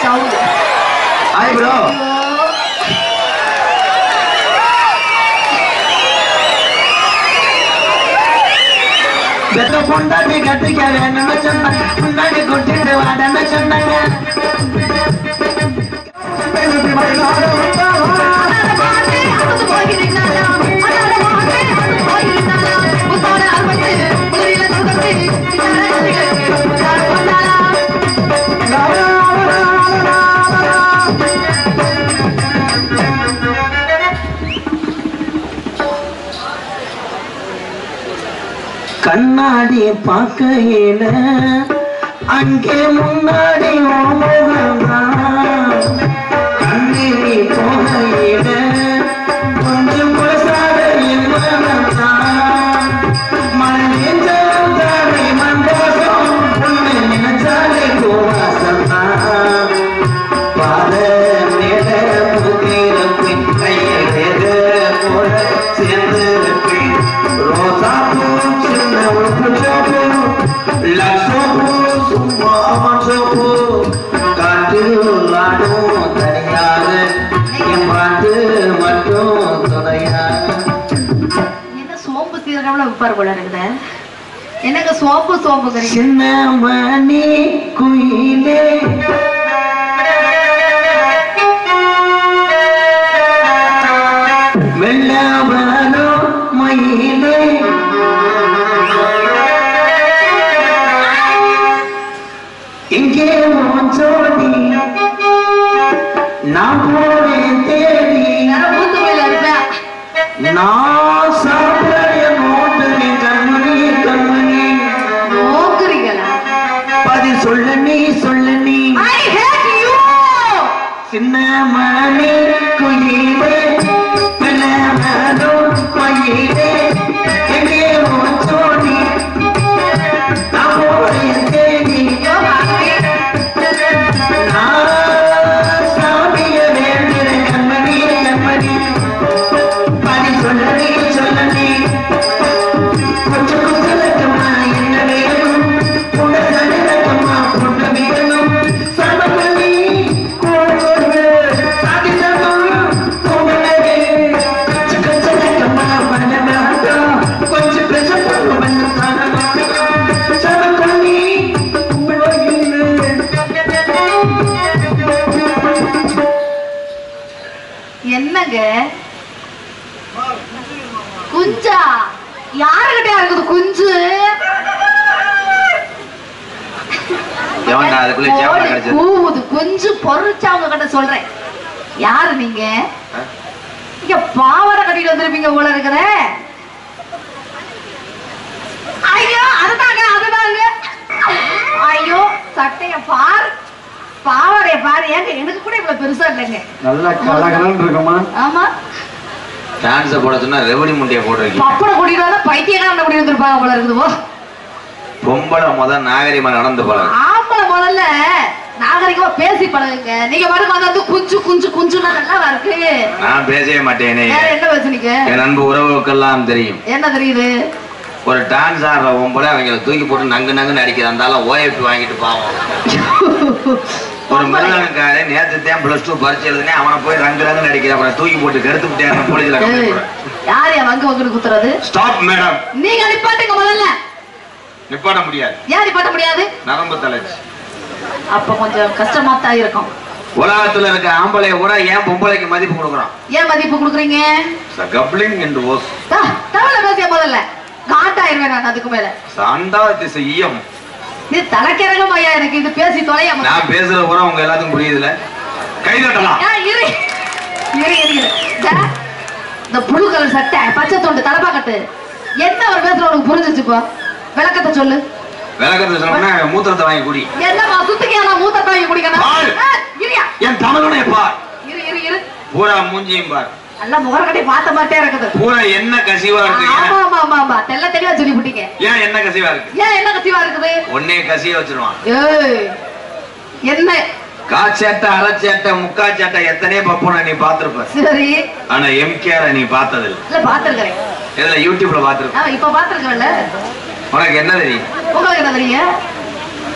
Sound hi bro பெத்த பொண்டாட்டி கட்டிக்க வேணும்னு சொன்னாங்க முன்னாடி கொட்டிட்டு வாடன்னு சொன்னாங்க கண்ணாடி பார்க்கையில அங்கே முன்னாடி உன் முகம்தான். கண்ணீரி போகையில கொஞ்சம் முழுசாக என் மனம்தான். மனநெஞ்சம் தானே மண்டபம், உன்னை நினைச்சாலே கோவாசம்தான். பாத மேல பூத்திருப்பேன், கையில் வேத போல சேர்ந்திருப்பேன். ரோசாப்பூ, சின்ன உப்பு சோப்பு, லட்சப்பூ, சும்மா மச்சப்பூ. காட்டில் ஆடும் தனியாக, என் பாட்டு மட்டும் துணையாக என்ன சோம்பு சீரகம்ல விப்பாரு போல இருக்குது என்னங்க சோம்பு சோம்புங்கிறீங்க சின்ன மணி குயிலே வெள்ளவனோ மயிலே இங்கே உன் ஜோடி நான் போறேன் தேடி நேரம் ஊத்து மேல இருப்பேன் நான் சாப்பிட நோட்டு கண்மணி கண்மணி நோக்குறீங்களா பதில் சொல்ல நீ சொல்ல நீ ஐ ஹேட் யூ சின்ன மணி குயிலே வெள்ளமனோ மயிலே எங்கே உன் ஜோடி நான் போறேன் தேடி நான் சாமிய வேண்டிய கண்மணி கண்மணி பதில் சொல்ல நீ சொல்ல நீ கொஞ்சம் கொஞ்சம் லக்கமா என்ன வேணும் உடனே லக்கமா பொண்ணு வேணும் சமபலி கோடு சாதிசனம் பொங்கலே கொஞ்சம் கொஞ்சம் லக்கமா பண்ண வேண்டாம் கொஞ்சம் பிரச்சனை பண்ண சமபலி என்னங்க குஞ்சா யாருகிட்டயா இருக்குது குஞ்சு எவன்டா அதுக்குள்ள சேவலை கிடைச்சது? கூவுது குஞ்சு பொறிச்சா அவங்க கிட்ட சொல்றேன் யாரு நீங்க இங்க பாவாடை கட்டிட்டு வந்திருப்பீங்க போல இருக்கிற ஐயோ அதுதாங்க அதுதாங்க ஐயோ சட்டைய பார் பாவாடைய பாரு ஏங்க எனக்கு கூட இவ்வளவு பெருசா இல்லைங்க நல்லா கலகலன்னு இருக்குமா ஆமா டான்ஸ போட சொன்னா ரெவடி முண்டிய போட்டிருக்கீங்க பப்பட கூட்டிட்டு வந்தா பைத்தியக்காரன் கூட்டிட்டு வந்திருப்பாங்க போல இருக்குது ஓ பொம்பளை முதல் நாகரிகமா நடந்து பழகு ஆம்பளை முதல்ல நாகரிகமா பேசி பழகுங்க நீங்க பாட்டுக்கு வந்து வந்து குஞ்சு குஞ்சு குஞ்சுன்னா நல்லா இருக்கு நான் பேசவே மாட்டேனே வேற என்ன பேசுனீங்க என் அன்பு உறவுக்கெல்லாம் தெரியும் என்ன தெரியுது ஒரு டான்ஸ் ஆடுற பொம்பளை அவங்கள தூக்கி போட்டு நங்கு நங்குன்னு அடிக்கிற இருந்தாலும் ஓஎப்பி வாங்கிட்டு பாவம் ஒரு மிருகக்காரன் நேத்து தான் பிளஸ் டூ பரிச்சு எழுதுனே அவனை போய் ரங்கு ரங்குன்னு அடிக்கிற அப்புறம் தூக்கி போட்டு கெடுத்து விட்டேன் போலீஸ்ல ஏய், யார் என் வங்கு வங்குன்னு குத்துறது ஸ்டாப் மேடம் நீங்க நிப்பாட்டுங்க முதல்ல நிப்பாட முடியாது ஏன் நிப்பாட்ட முடியாது நரம்பு தலைச்சு அப்ப கொஞ்சம் கஷ்டமா தான் இருக்கும் உலகத்துல இருக்க ஆம்பளை கூட ஏன் பொம்பளைக்கு மதிப்பு கொடுக்குறான் ஏன் மதிப்பு கொடுக்குறீங்க கப்ளிங் என்று ஓஸ் தா, தமிழ்ல பேசிய முதல்ல காண்டாயிருவேன் நான் அதுக்கு மேல சாண்டா திசை ஈயம் இது தலைக்கிறகம் ஐயா எனக்கு இது பேசி தொலைய முதல்ல. நான் பேசுற கூட உங்க எல்லாத்துக்கும் புரியுதுல கை தட்டலாம் ஏன் இரு இரு இரு இரு இந்த, இந்த புழு கலர் சட்டை பச்சை தொண்டு தலப்பா கட்டு என்ன அவர் பேசுற உனக்கு புரிஞ்சிச்சுப்பா விளக்கத்தை சொல்லு விளக்கத்தை சொன்னா மூத்திரத்தை வாங்கி குடி என்னம்மா சுத்துக்கு நான் மூத்த வாங்கி குடிக்கணும் பாரு. ஆ, இருயா என் தமிழனை பார் இரு இரு இரு பூரா மூஞ்சியும் பார் நல்லா முகரக்கட்டி பார்த்த மாட்டே இருக்குது பூரா என்ன கசிவா இருக்கு ஆமா ஆமா ஆமா ஆமா தெல்ல தெளிவா சொல்லி விட்டீங்க ஏன் என்ன கசிவா இருக்கு ஏன் என்ன கத்திவா இருக்குது ஒன்னே கசிய வச்சிருவான் ஏய் என்ன காச்சேட்டை அரைச்சேட்டை முக்காச்சேட்டை எத்தனையோ பப்புன நீ பாத்திருப்ப சரி ஆனா எம்கேஆர் நீ பார்த்ததில்ல இல்ல பாத்துருக்கிறேன் இதுல யூடியூப்ல பாத்திருப்ப ஆமா இப்ப பாத்துருக்கேன்ல உனக்கு என்ன தெரியும் உங்களுக்கு என்ன தெரியும்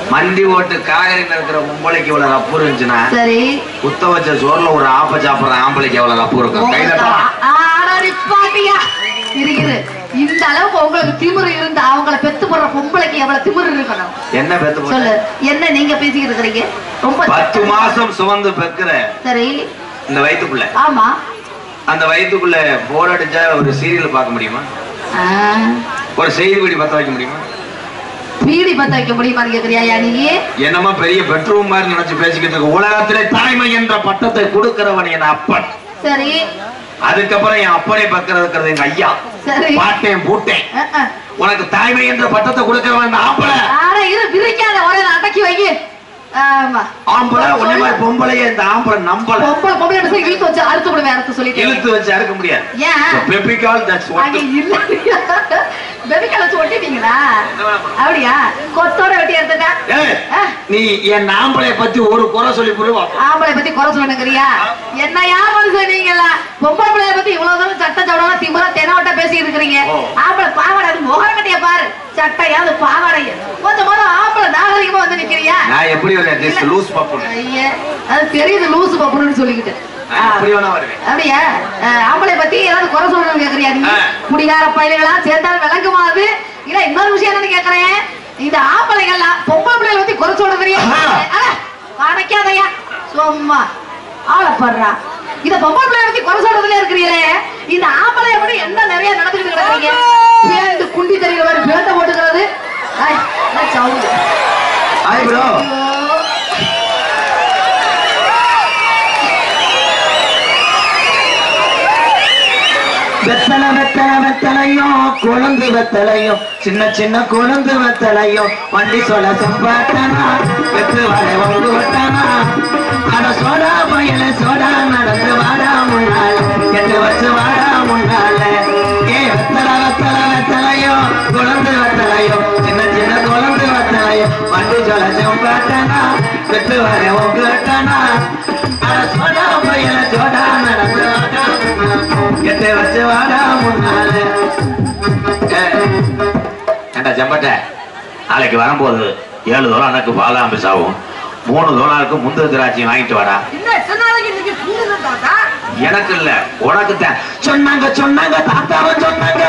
மண்டி ஓட்டு காகரில இருக்கிற பொம்பளைக்கு இவ்வளவு ரப்பு இருந்துச்சுன்னா சரி குத்த வச்ச சோறுல ஒரு ஆப்ப சாப்பிடுற ஆம்பளைக்கு எவ்வளவு ரப்பு இருக்கும் கை தட்டலாம் ஆனா நிப்பாட்டியா இரு இரு இந்த அளவுக்கு உங்களுக்கு திமிரு இருந்தா அவங்கள பெத்து போடுற பொம்பளைக்கு எவ்வளவு திமிரு இருக்கணும் என்ன பெத்து போட்ட? சொல்லு என்ன நீங்க பேசிக்கிட்டு இருக்கிறீங்க ரொம்ப பத்து மாசம் சுமந்து பெக்குற சரி இந்த வயித்துக்குள்ள ஆமா அந்த வயித்துக்குள்ள போர் அடிச்சா ஒரு சீரியல் பார்க்க முடியுமா ஆ, ஒரு செய்திப்படி பத்த வைக்க முடியுமா பீடி பத்த வைக்க முடியுமான்னு கேக்குறியா நீ என்னமோ பெரிய பெட்ரூம் மாதிரி நினைச்சு பேசிக்கிட்டு இருக்க உலகத்திலே தாய்மை என்ற பட்டத்தை கொடுக்கிறவன் என் அப்பன் சரி அதுக்கப்புறம் என் அப்பனை பக்கிறதுக்கிறது எங்க ஐயா சரி பாட்டேன் பூட்டேன் அஹ், அஹ். உனக்கு தாய்மை என்ற பட்டத்தை கொடுக்கிறவன் ஆம்பளை ஆனா இரு விரிக்காத ஒரே நான் அடக்கி வை ஆமா ஆம்பளை ஒன்னே மாதிரி பொம்பளைய இந்த ஆம்பளை நம்பல பொம்பளை பொம்பளை என்ன செய்ய இழுத்து வச்சு அறுத்து விடுவேன் அறுத்து சொல்லிட்டு இழுத்து வச்சு அறுக்க முடியாது ஏன் பெப்பிக்கால் தட்ஸ் அங்க இல்ல பெபிக்கால வச்சு ஒட்டிட்டீங்களா அப்படியா கொத்தோட வெட்டி எடுத்துட்டா ஏய் ஆ, நீ என் ஆம்பளைய பத்தி ஒரு குறை சொல்லி புரிவா ஆம்பளை பத்தி குறை சொல்லணுங்கிறியா என்ன யார் மனுஷன் நீங்களா பொம்பளை பிள்ளைய பத்தி இவ்வளவு தூரம் சட்டை சவடமா திமுறா தெனவட்ட பேசி இருக்கிறீங்க ஓ. ஆம்பளை பாவாடை அது முகர கட்டிய பாரு சட்டையாவது பாவாடை கொஞ்சம் போது ஆம்பளை நாகரிகமா வந்து நிக்கிறியா நான் எப்படி வரேன் திஸ் லூஸ் பப்பு ஐயே அது தெரியுது லூசு பப்புன்னு சொல்லிக்கிட்டு ஆ. எப்படி வேணா வருவேன் அப்படியா அஹ், ஆம்பளை பத்தி ஏதாவது குறை சொல்லணும்னு கேக்குறியா நீ ஆ. குடிகார பயில்களா சேர்ந்தாலும் விளங்குமா அது இல்ல இன்னொரு விஷயம் என்னன்னு கேக்குறேன் இந்த ஆம்பளைகள்லாம் பொம்பளை பிள்ளைகளை பத்தி குறை சொல்றதுறியா ஆஹா. அடைக்காதையா சும்மா ஆளப்படுறா இத பொம்பளை பிள்ளைய பத்தி குறை சொல்றதுல இருக்கிறீங்களே இந்த ஆம்பளை எப்படி என்ன நிறைய நடந்துக்கிட்டு கிடக்குறீங்க பேந்து குண்டி தெரியல மாதிரி பேந்த போட்டுக்கிறது ஐ, என்ன sound? ஹாய் ப்ரோ ஐயோ. வெத்தலை வெத்தலை வெத்தலையும் கொழுந்து வெத்தலையும் சின்ன சின்ன கொழுந்து வெத்தலையும் வண்டி சொல்ல செம்பாட்டனா வெத்து வரை வந்து விட்டானா அட சோடா பையல சோடா நடந்து வாடா முன்னால எட்டு வச்சு வாடா முன்னால ஏ வெத்தலை வெத்தலை வெத்தலையும் கொழுந்து வெத்தலையும் சின்ன சின்ன கொழுந்து வெத்தலையும் வண்டி சொல்ல செம்பாட்டனா வெத்து வரை வந்து விட்டானா அட சோடா பையல சோடா நடந்து வாடா முன்னால எட்டு வச்சு வாடா முன்னால ஏண்டா செம்பட்ட நாளைக்கு வரும்போது ஏழு தூரம் எனக்கு பாதாம் ஆகும் மூணு தூரம் முந்திர திராட்சையும் வாங்கிட்டு வாடா எனக்கு இல்ல உனக்கு தான் சொன்னாங்க சொன்னாங்க தாத்தாவை சொன்னாங்க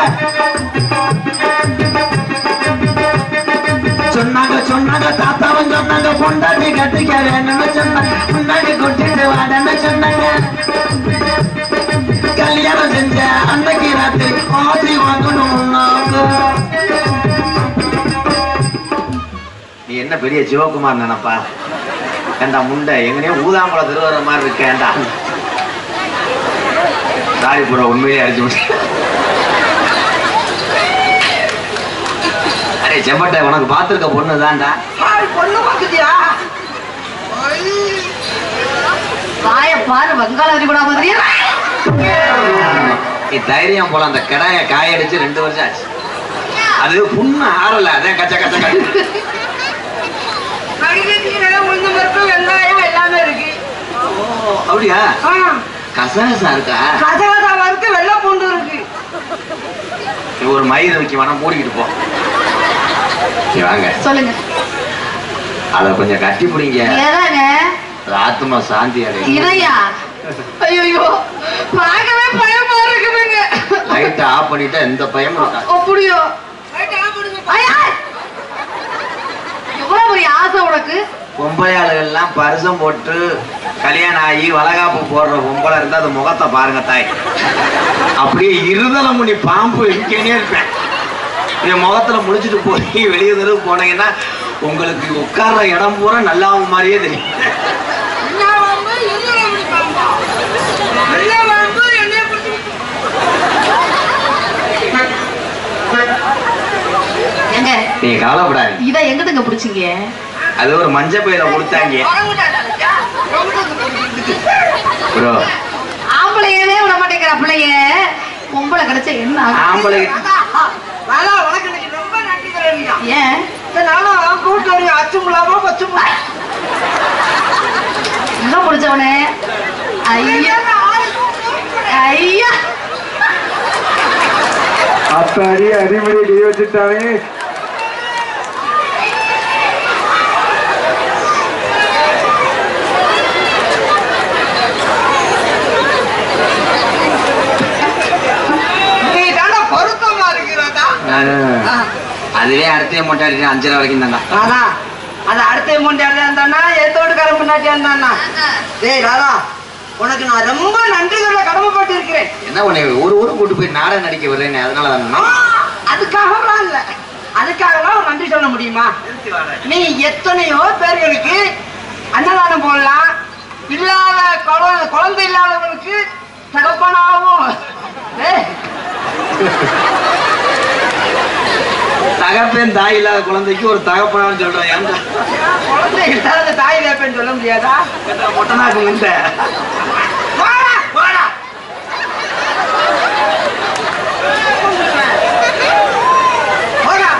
சொன்னாங்க சொன்னாங்க தாத்தாவும் சொன்னாங்க பொண்டாட்டி கட்டிக்க வேணும்னு சொன்னாங்க முன்னாடி கூட்டிட்டு வாடன்னு சொன்னாங்க கல்யாணம் செஞ்ச அன்னைக்கு ராத்திரி ஆசி வாங்கணும்னாங்க நீ என்ன பெரிய சிவகுமார் நினைப்பா ஏண்டா முண்டை எங்கனையோ ஊதாம்பழம் திருவர மாதிரி இருக்கேன்டா சாரி ப்ரோ உண்மையிலே அடிச்சு விட்டு அரே செம்பட்டை உனக்கு பார்த்துருக்க பொண்ணு தான்டா வாய பாரு வங்காள விரிகுடா மாதிரியே நீ தைரியம் போல அந்த கடாய காயடிச்சு ரெண்டு வருஷம் ஆச்சு அது புண்ணு ஆறல அதான் கச்ச கச்ச கச்ச வெங்காயம் எல்லாமே இருக்கு ஓ, அப்படியா கசகசா இருக்கா கசகசாவா இருக்கு வெள்ளை பூண்டு இருக்கு நீ ஒரு மயிர் வைக்க வேணா மூடிக்கிட்டு போ சரி, வாங்க சொல்லுங்க அத கொஞ்சம் கட்டி பிடிங்க எதாங்க அது ஆத்மா சாந்தி அடையும் இதையா ஐயோ பார்க்கவே பயமா இருக்குதுங்க லைட்டை ஆஃப் பண்ணிட்டா எந்த பயமும் இருக்கா அப்படியோ ஐயா! எவ்வளவு பெரிய ஆசை உனக்கு பொம்பளையாளுகள்லாம் பரிசம் போட்டு கல்யாணம் ஆகி வளகாப்பு போடுற பொம்பளை இருந்தா அது முகத்தை பாருங்க தாய் அப்படியே இருதல முனி பாம்பு இருக்கேனே இருப்பேன் என் முகத்துல முடிச்சிட்டு போய் வெளியே தெருவு போனீங்கன்னா உங்களுக்கு உட்கார்ற இடம் பூரா நல்லாவும் மாதிரியே தெரியும் எங்க நீங்க கவலைப்படாது இத எங்கதுங்க பிடிச்சீங்க அது ஒரு மஞ்ச பையில கொடுத்தாங்க ப்ரோ ஆம்பளையவே விட மாட்டேங்கிற பிள்ளைய பொம்பளை கிடைச்ச என்ன ஆகும்? ஆம்பளை உனக்கு இன்னைக்கு ரொம்ப நன்றி தரேன்யா ஏன் நானும் கூட்டு வரீங்க அச்சு முலாமா பச்சு முலாமா இன்னும் பிடிச்சவனே ஐயா ஐயா அத்தாடி அடிமடி கை வச்சுட்டாங்க அதுவே அடுத்த மொட்டை அடிச்சு அஞ்சரை வரைக்கும் தாங்க ராதா அது அடுத்த மூண்டியாடியா இருந்தானா ஏத்தோடு கரை முன்னாடியா இருந்தானா டேய் ராதா உனக்கு நான் ரொம்ப நன்றி சொல்ல கடமைப்பட்டு இருக்கிறேன் என்ன உன்னை ஒரு ஊருக்கு கூட்டு போய் நாடகம் நடிக்க வர்றேன்னு அதனால தானே அதுக்காகலாம் இல்ல அதுக்காகலாம் ஒரு நன்றி சொல்ல முடியுமா நீ எத்தனையோ பேர்களுக்கு அன்னதானம் போடலாம் இல்லாத குழந்தை குழந்தை இல்லாதவங்களுக்கு தகப்பனாவும் ஏய், தகப்பேன் தாய் இல்லாத குழந்தைக்கு ஒரு தகப்பனான்னு சொல்றேன் ஏன்டா குழந்தை இல்லாத தாய் வேப்பேன்னு சொல்ல முடியாதா மொட்டனாக்கு முந்த வாடா, வாடா. போடா.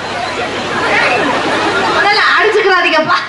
முதல்ல அடிச்சுக்கிறாதீங்கப்பா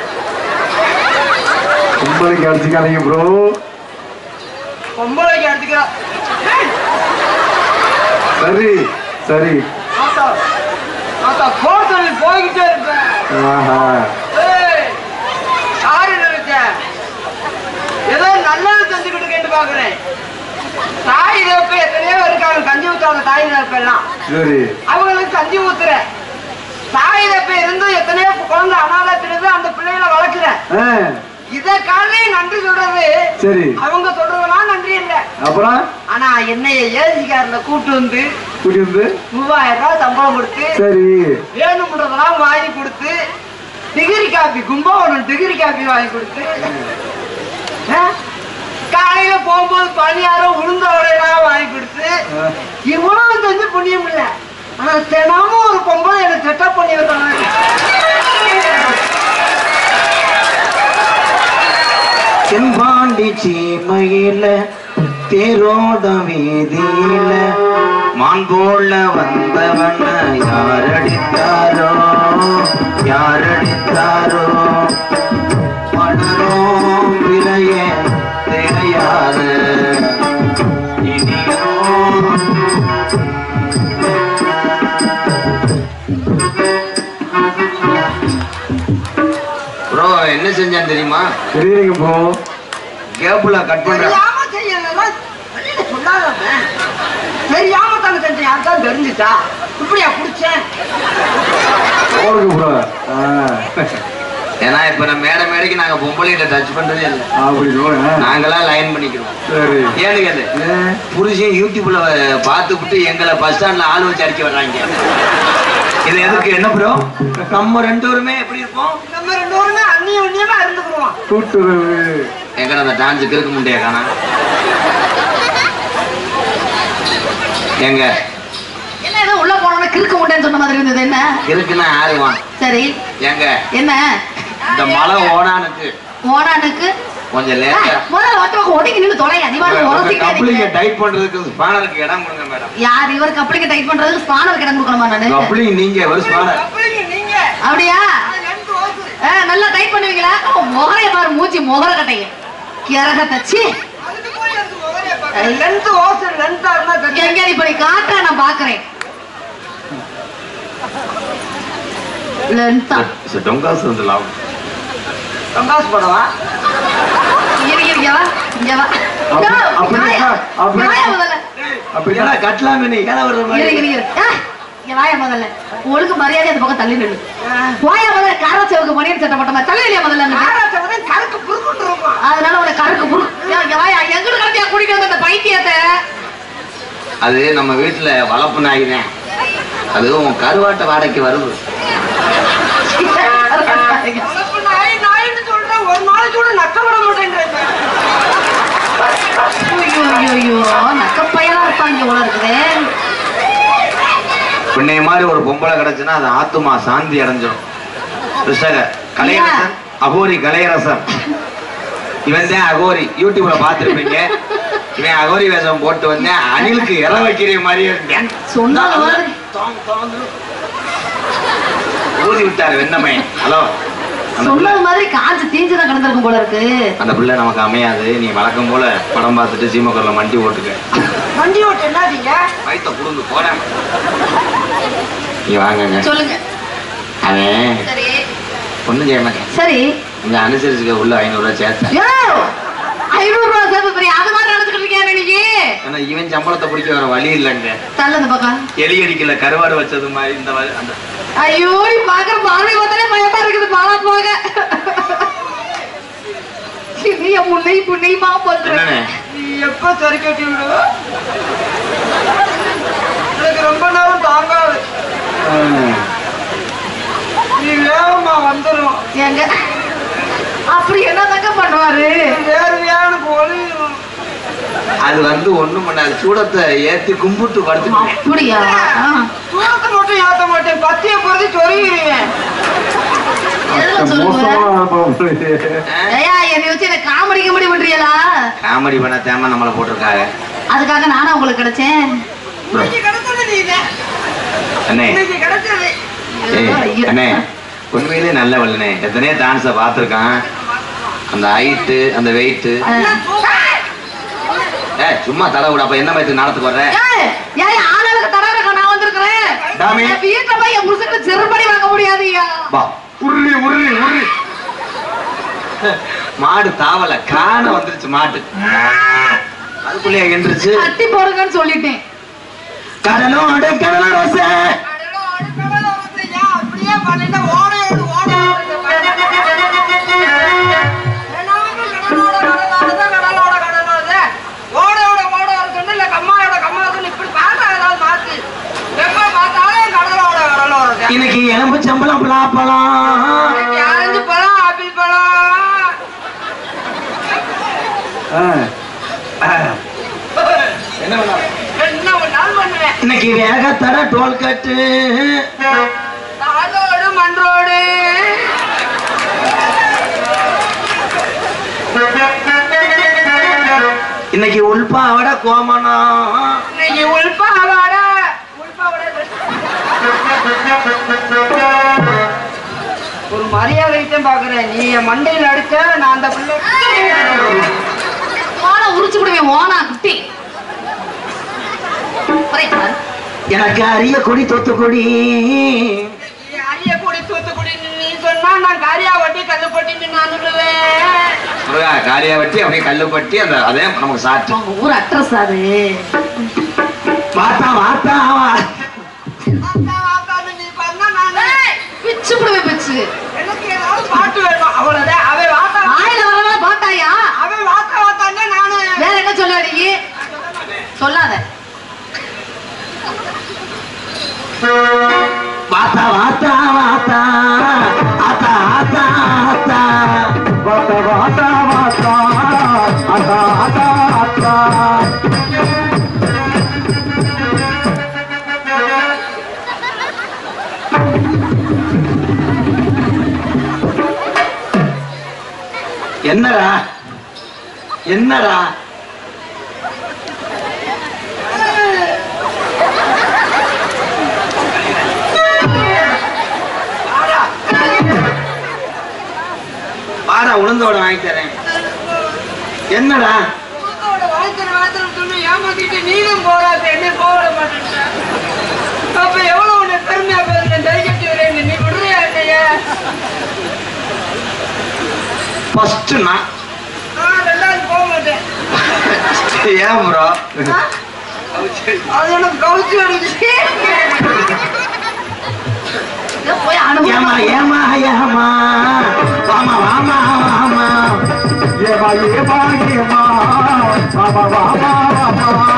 உங்களுக்கு அடிச்சுக்காதீங்க ப்ரோ பொம்பளைக்கு எடுத்துக்கிறா ஏய், சரி சரி ஆத்தா ஆத்தா கோட்டல் போய்கிட்டே இருப்பேன் ஆஹா ஏய், யாரு நினைச்ச ஏதோ நல்லது செஞ்சுக்கிட்டு கேட்டு பாக்குறேன் தாய் இழப்பு எத்தனையோ இருக்காங்க கஞ்சி ஊத்தாத தாய் இழப்பு எல்லாம் சரி அவங்களுக்கு கஞ்சி ஊத்துற தாய் இழப்பு இருந்து எத்தனையோ குழந்தை அனாதத்திலிருந்து அந்த பிள்ளைகளை வளர்க்குறேன் ஆ, இத காலையும் நன்றி சொல்றது சரி அவங்க சொல்றதெல்லாம் நன்றி இல்லை அப்புறம் ஆனா என்னைய ஏசிக்காரில் கூட்டு வந்து கூட்டி வந்து மூவாயிரம் ரூபாய் சம்பளம் கொடுத்து சரி வேணும்ன்றதெல்லாம் வாங்கி கொடுத்து degree coffee Kumbakonam degree coffee வாங்கி கொடுத்து ஆ? காலையில போகும்போது பணியாரம் உளுந்த வடையெல்லாம் வாங்கி கொடுத்து ஆ, இவ்வளவு செஞ்சு புண்ணியம் இல்ல ஆனா தினமும் ஒரு பொம்பளை எனக்கு செட்டப் பண்ணி வைக்கிறாங்க தென்பாண்டி சீமையில தேரோட வீதியில மான் போல வந்தவன யாரடித்தாரோ யாரடித்தாரோ படரோ பிறைய தெரியாத இனியோ ப்ரோ என்ன செஞ்சான் தெரியுமா தெரியுங்க ப்ரோ கேப்புல கட் பண்ற தெரியாம செய்யலாம் வெளியில சொல்லாதவங்க தெரியாம தானே செஞ்சேன் யாருக்கா தெரிஞ்சுட்டா இப்படியா குடிச்சேன் போடுங்க ப்ரோ ஏன்னா இப்ப நம்ம மேடை மேடைக்கு நாங்க பொம்பளைகிட்ட டச் பண்றதே இல்லை அப்படி சொல்லுங்க நாங்களாம் லைன் பண்ணிக்கிறோம் சரி ஏன்னு கேளு ஏன்? புருஷன் யூடியூப்ல பார்த்துவிட்டு எங்களை பஸ் ஸ்டாண்ட்ல ஆள் வச்சு அடிக்க வர்றாங்க இது எதுக்கு என்ன ப்ரோ நம்ம ரெண்டு பேருமே எப்படி இருப்போம் நம்ம ரெண்டு பேருமே அந்நிய உண்ணியமா இருந்துக்குருவோம் கூட்டுறவு எங்கட அந்த டான்ஸ் கிறுக்கு முண்டைய காணா எங்க என்ன ஏதோ உள்ள போனோம்னா கிறுக்க முட்டைன்னு சொன்ன மாதிரி இருந்தது என்ன கிறுக்குன்னா ஆறுவான் சரி எங்க என்ன இந்த மலை ஓடானுக்கு ஓடானுக்கு கொஞ்சம் ஆ, லேட்டா முதல்ல ஒருத்த பக்கம் ஒடுங்கி நின்று தொலையா நீ வாங்க கப்ளிங்க உரசிக்காதீங்க டைப் பண்றதுக்கு ஸ்பானருக்கு இடம் கொடுங்க மேடம் யார் இவர் கப்பலிங்க டைட் பண்றதுக்கு ஸ்பானர் கிடம் கொடுக்கணுமா நானு கப்ளிங் நீங்க ஒரு ஸ்பானர் அப்படிங்க நீங்க அப்படியா அது ரெண்டு ஓசு. ஆ, நல்லா டைட் பண்ணுவீங்களா ஓ, முகரைய பாரு மூச்சி முகர கட்டைங்க கிறக தச்சு அதுக்கு போய் எனக்கு முதலே பார்க்க. length ஓசு, length ஆ இருந்தா தெரியும். எங்க இப்ப நீ காட்டுற நான் பாக்குறேன் லென்த்தா டொங்காசு வந்து லாபம் கம்பாஸ் போடவா? இரு இரு, இங்க வா இங்க வா அப்படி- யோ, அப்படி- வாயா, அப்படி- வாயா முதல்ல அப்படின்னா கட்டலாமே நீ ஏன்னா ஒரு இரு இரு இரு ஆ, இங்க வாயா முதல்ல ஒழுங்கு மரியாதை அந்த பக்கம் தள்ளி நில்லு வாயா முதல்ல கார செவக்கு மணியன் சட்டை போட்டமா தள்ளி இல்லையா முதல்ல அங்கிட்டு? ஆராய்ச்சி வந்து கருக்கு புருக்குன்னு இருக்கும். அதனால உன கருக்கு புரு யோ, இங்க வாயா எங்கிட்டு கடத்தியா கூட்டிட்டு வந்த அந்த பைத்தியத்தை அது நம்ம வீட்டுல வளர்ப்பு நாய் தான் அது உன் கருவாட்டை வாடகைக்கு வருது வளர்ப்பு நாய், நாய்ன்னு சொல்றேன், ஒரு நாளைக்கு கூட நக்க விட மாட்டேங்கிறேன். ஐயோ ஐயோ ஐயோ நக்கப்பையலா இருப்பாங்க இவ்வளவு இருக்குதே பின்னைய மாதிரி ஒரு பொம்பளை கிடைச்சுன்னா அது ஆத்துமா சாந்தி அடைஞ்சிடும் கிருஷ்ணக கலையரசன் அகோரி கலையரசன் இவன் தான் அகோரி யூடியூப்ல பார்த்திருப்பீங்க இவன் அகோரி வேஷம் போட்டு வந்தேன் அணிலுக்கு இற வைக்கிற மாதிரியே இருந்தேன் சொன்னால மாதிரி ஊதி விட்டாரு வெண்ணமை ஹலோ அந்த பிள்ளை சொன்னது மாதிரி காஞ்சு தீஞ்சுதான் கிடந்திருக்கும் போல இருக்கு அந்த பிள்ளை நமக்கு அமையாது நீ வழக்கம் போல படம் பார்த்துட்டு சீமக்கரில் மண்டி ஓட்டுக்க வண்டி ஓட்டு என்னதீங்க வயித்த புடுங்க போறேன் நீ வாங்குங்க சொல்லுங்க அவன் சரி ஒண்ணும் செய்ய மாட்டேன் சரி கொஞ்சம் அனுசரிச்சுக்க உள்ள ஐநூறு ரூபாய் சேர்த்தேன் யோ ஐநூறு ரூபாய் சேர்த்து பெரிய அது மாதிரி நடந்துக்கிட்டு இருக்கியா நீ ஏன்னா இவன் சம்பளத்தை பிடிக்க வர வழி இல்லைங்க தள்ள இந்த பக்கம் எலி அடிக்கல கருவாடு வச்சது மாதிரி இந்த வ- அந்த ஐயோ நீ பாக்குற பார்வை பார்த்தாலே பயமா இருக்குது பாலா போக நீ முன்னை புண்ணியமா பண்ற என்னண்ணே நீ எப்ப சரி கட்டி விடுவ எனக்கு ரொம்ப நேரம் தாங்காது நீ வேகமா வந்துடும் ஏங்க அப்படி என்ன தங்க பண்ணுவாரு வேர்வையான பொழியும் அது வந்து ஒண்ணும் பண்ணாது சூடத்தை ஏத்தி கும்பிட்டு படுத்து அப்படியா ஆ. தூரத்தை மட்டும் ஏத்த மாட்டேன் பத்திய பொறுத்து சொருகிடுவேன் எதுல சொல்லுங்க ஐயா என்னை வச்சு என்ன காமெடி கிமெடி பண்றீங்களா காமெடி பண்ண தேம நம்மளை போட்டிருக்காங்க அதுக்காக நானும் உங்களுக்கு கிடைச்சேன் இன்னைக்கு கிடைச்சது நீதான் அண்ணே இன்னைக்கு கிடைச்சது ஏய், ஐயோ. அண்ணே உண்மையிலே நல்ல வல்லனே எத்தனையோ டான்ஸை பார்த்துருக்கான் அந்த ஹைட்டு அந்த வெயிட்டு ஏ சும்மா தலை விட அப்ப என்ன மாதிரி நடத்து போடுற ஏய், ஏய், ஆளாளுக்கு தடவை நான் வந்திருக்கிறேன் டாமி. என் வீட்டுல போய் என் புருஷனுக்கு செருப்படி வாங்க முடியாது ஐயா வா உருளி உருளி உருளி மாடு தாவல காண வந்துருச்சு மாட்டு அதுக்குள்ளே எந்திரிச்சு கட்டி போடுங்கன்னு சொல்லிட்டேன் கடலோடு கடலரச அப்படியே பண்ணிட்டு ஓடையோடு ஓடையோடு கடலோட கடலோட ஓடையோட ஓட சொன்ன இல்ல கம்மாயோட கம்மா சொன்ன இப்படி பார்த்தா ஏதாவது மாத்து எப்ப பார்த்தாலும் கடலோட கடலோட இன்னைக்கு எலும்பு சம்பளம் பலாப்பழம் ஆரஞ்சு பழம் ஆப்பிள் பழம் என்ன பண்ண என்ன ஒரு நாள் பண்ணுவேன் இன்னைக்கு வேகத்தட டோல் கட்டு தாளோடு மன்றோடு இன்னைக்கு உள்பாவட கோமணம் இன்னைக்கு உள்பாவாட உள்பாவாட ஒரு மரியாதைத்தான் பாக்குறேன் நீ என் மண்டையில அடிச்ச நான் அந்த பிள்ளை ஓனா உரிச்சு விடுவேன் ஓனா குட்டி போறேன் பாரு. எனக்கு அரிய கொடி தொத்து கொடி நீ அரிய குடி தூத்துக்குடி நீ சொன்னா நான் காரியா வட்டி கல்லுப்பட்டி நான் சொல்லுவேன் முருகா காரியா வெட்டி அப்படியே கல்லு பட்டி அந்த அதே நமக்கு சாட்டு உங்க ஊர் அட்ரஸ் அது வாத்தா வாத்தா வா. வாத்தா, வாத்தான்னு நீ பண்ணா நானு பிச்சு விடுவேன் பிச்சு எனக்கு ஏதாவது பாட்டு வேணும் அவ்வளவுதான் அவன் வாத்தா வாயில வரலாம் பாட்டாயா அவன் வாத்தா வாத்தானே நானு வேற என்ன சொல்ல நீ சொல்லாத வாத்தா வாத்தா வாத்தா ஆத்தா ஆத்தா ஆத்தா வாத்தா வாத்தா வாத்தா ஆத்தா ஆத்தா ஆத்தா என்னடா என்னடா வாடா உளுந்தோட வாங்கி தரேன் என்னடா உனக்கோட வாழ்க்கை வாழ்க்கை சொல்லி ஏமாத்திட்டு நீயும் போறாது என்ன போட மாட்டேன் அப்ப எவ்வளவு உன்னை பெருமையா பேசுறேன் தைரியத்து வரேன் நீ விடுறியா இல்லையா ஃபர்ஸ்ட் நான் நான் ரெண்டாவது போக மாட்டேன் ஏன் ப்ரோ அது எனக்கு கவுச்சு அடிச்சு இதை போய் ஏமா அனுபவம் ஏமா ஏமா வாமா வாமா வாமா ஏமா ஏமா ஏமா வாமா வாமா வாமா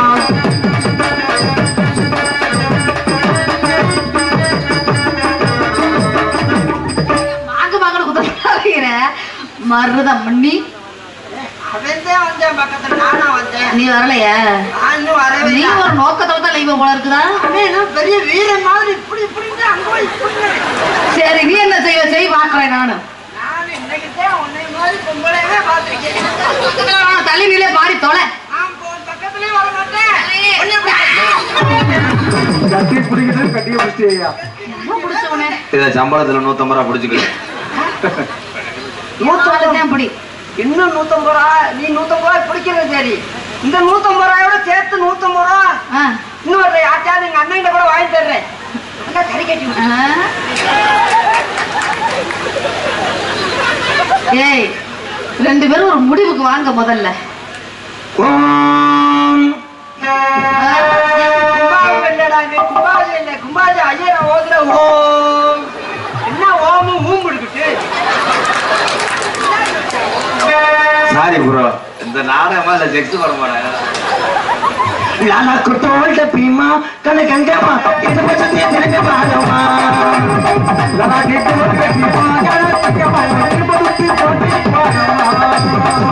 வாங்க வாங்க குதிர மருதம் பண்ணி அவன் தான் வந்தேன் பக்கத்துல நானா வந்தேன் நீ வரலையா நான் இன்னும் வரவே நீ இல்லை. ஒரு நோக்கத்தோட தான் லைவ் போல இருக்குதா அவன் என்ன பெரிய வீரன் மாதிரி இப்படி இப்படி அங்க போய் இப்படி சரி நீ என்ன செய்வ செய் பாக்குறேன் நானு நான் இன்னைக்கு தான் உன்னை மாதிரி பொம்பளையவே பார்த்திருக்கேன் ஆ, தள்ளி நிலே பாடி தொலை நான் போ பக்கத்துலயே வர மாட்டேன் உன்னை இப்படி கட்டி பிடிக்குது கட்டிய பிடிச்சியா என்ன பிடிச்சவனே இதை சம்பளத்துல நூத்தம்பது ரூபா பிடிச்சிக்கலாம் நூத்தி அப்படி இன்னும் நூத்தம்பது ரூபா நீ நூத்தம்பது ரூபாய் பிடிக்கிறது சரி இந்த நூத்தம்பது ரூபாயோட சேர்த்து நூத்தம்பது ரூபா ஆ, இன்னும் ஒரு யாச்சாவது எங்க அண்ணன் கூட வாங்கி தர்றேன் நல்லா கறி கட்டி விடு. ஆ. ஏய் ரெண்டு பேரும் ஒரு முடிவுக்கு வாங்க முதல்ல ஓம் அம்பாஜி ஐயர் ஓதுற ஓம் என்ன ஓமும் ஊம் கொடுக்குது சாரி ப்ரோ இந்த நாடகமா இல்ல செக்ஸ் வர மாட்டேன் லாலா குட்டோல்ட பீமா கன கங்கமா இது பச்சத்தே திரங்க பாரமா லாலா குட்டோல்ட பீமா கன கங்கமா இது படுத்தி போட்டி பாரமா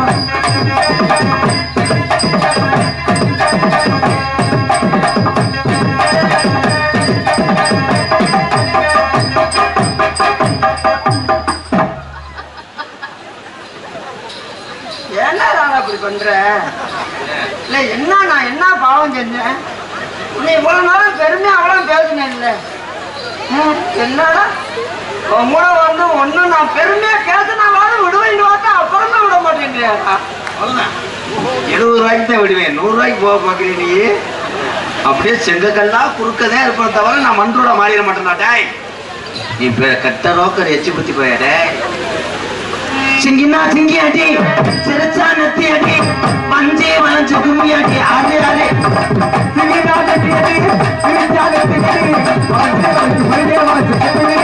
என்ன ராணா இப்படி பண்ற இல்ல என்ன நான் என்ன பாவம் செஞ்சேன் நீ இவ்வளவு நேரம் பெருமையா அவ்வளவு பேசினேன் இல்ல என்னடா உன் கூட வந்து ஒண்ணு நான் பெருமையா பேசினாலும் விடுவேன் பார்த்தா அப்புறமே விட மாட்டேங்கிறியா அவ்வளவுதான். எழுபது ரூபாய்க்கு தான் விடுவேன் நூறு ரூபாய்க்கு போக பாக்குறீ நீ அப்படியே செங்கக்கல்லா குறுக்கதான் இருப்பேன் தவிர நான் மன்றோட மாறிட மாட்டேன்டா டேய் நீ பே- கட்ட ரோக்கர் எச்சி பத்தி போய டேய் சிங்கினா சிங்கி அடி சிரிச்சா நத்தி அடி பஞ்சே வளைஞ்சு கும்மி அடி ஆடு ஆடு சிங்கினா நத்தி அடி சிரிச்சா நத்தி அடி பஞ்சே வளைஞ்சு பஞ்சே வளைஞ்சு கும்மி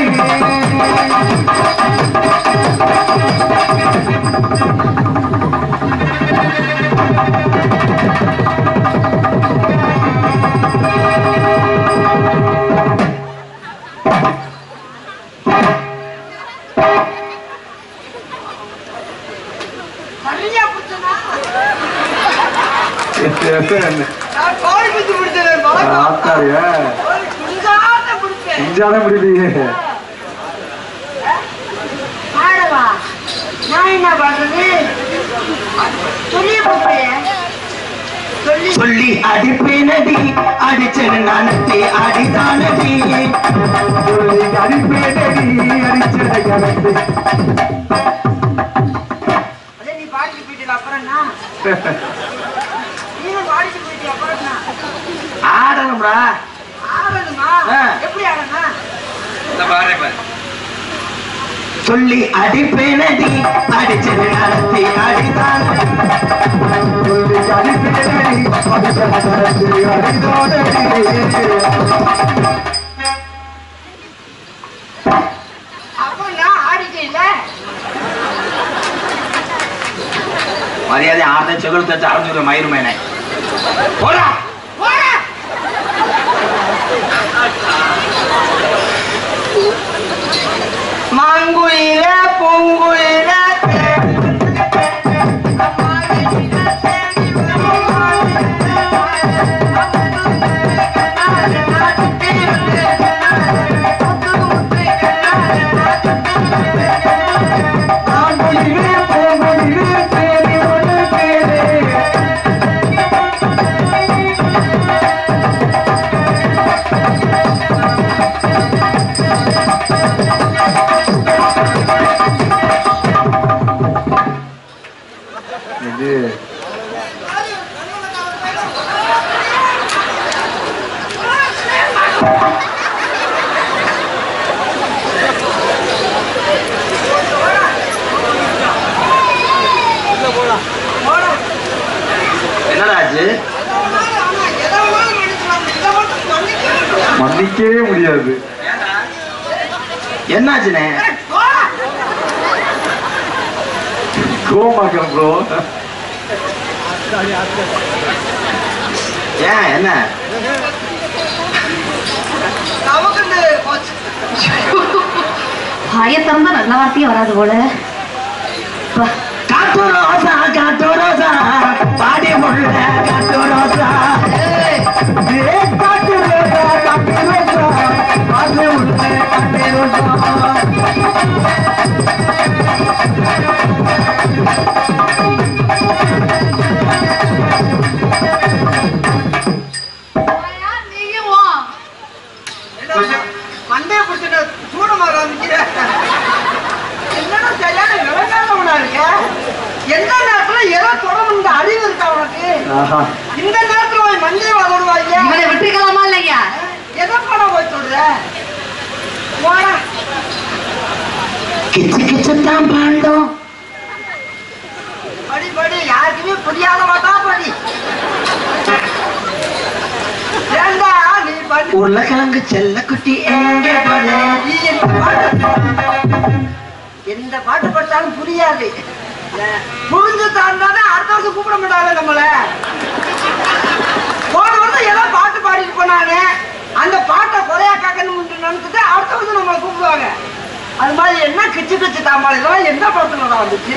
அடி சரியா பிடிச்சனா நான் கோழி குஞ்சு பிடிச்சேன் கோழி குஞ்சாட்ட பிடிச்சேன் ஆடவா நான் என்ன பண்றது சொல்லி போப்பேன் சொல்லி சொல்லி அடிப்பேனடி அடிச்சனு நானத்தி அடிதானடி சொல்லி அடிப்பேனடி அடிச்சனை கலந்து அதே நீ பாடிட்டு போயிட்டு அப்புறம் என்ன நீ பாடிட்டு போயிட்டு அப்புறம் என்ன ஆடணும்டா ஆடணுமா ஆ. எப்படி ஆடணும் இந்த பாரு பாரு சொல்லி அடிப்பேனடி அடிச்சனு நானத்தி அடிதானடி சொல்லி அடிப்பேனடி அடிச்சனை கலந்து அடிதானடி அப்போ நான் ஆடிட்டே இல்ல மரியாதை ஆட்ட செகுல் தச்சு அரைஞ்சு மயிறு மேனே போடா போடா மாங்குயில பூங்குயில ஆம்பொழிலே போம்பொழிலே தேடி ஒன்று தேடி என்னடா ஆச்சு மன்னிக்கவே முடியாது என்னாச்சுனே கோமாக்கிறேன் ப்ரோ ஏன் என்ன பயத்தம் தான் நல்ல வார்த்தையே வராது போல அப்பா. காட்டு ரோசா காட்டு ரோசா பாடி முள்ள காட்டு ரோசா ஏய், ஏ காட்டு ரோசா காட்டு ரோசா பாடி முள்ள காட்டு ரோசா வாயா, நீயும் வா. மண்டைய பிடிச்சிட்டு சூடமா காமிக்கிற என்னடா சரியான விளங்காதவனா இருக்க எந்த நேரத்துல எதை தொடர்ந்து அறிவு இருக்கா உனக்கு ஆஹா இந்த நேரத்துல போய் மஞ்சள் வளருவாங்க இவனை விட்டுக்கலாமா இல்லையா எதை படம் போய் சொல்ற போடா கிச்சு கிச்சுத்தான் பாண்டோம் படி படி யாருக்குமே புரியாத மாட்டா படி ஏண்டா நீ பாட்டு உருளைக்கிழங்கு செல்லக்குட்டி எங்கே போற நீ எந்த பாட்டு எந்த பாட்டு படிச்சாலும் புரியாது புரிஞ்சு தாண்டானே அடுத்த வருஷம் கூப்பிட மாட்டாங்க நம்மள போன வருஷம் ஏதோ பாட்டு பாடிட்டு போனானே அந்த பாட்டை குறையா காக்கணும்னு நினைச்சிட்டு அடுத்த வருஷம் நம்மளை கூப்பிடுவாங்க அது மாதிரி என்ன கிச்சு கிச்சு தாம்பாளி இதெல்லாம் எந்த படத்துல வந்துச்சு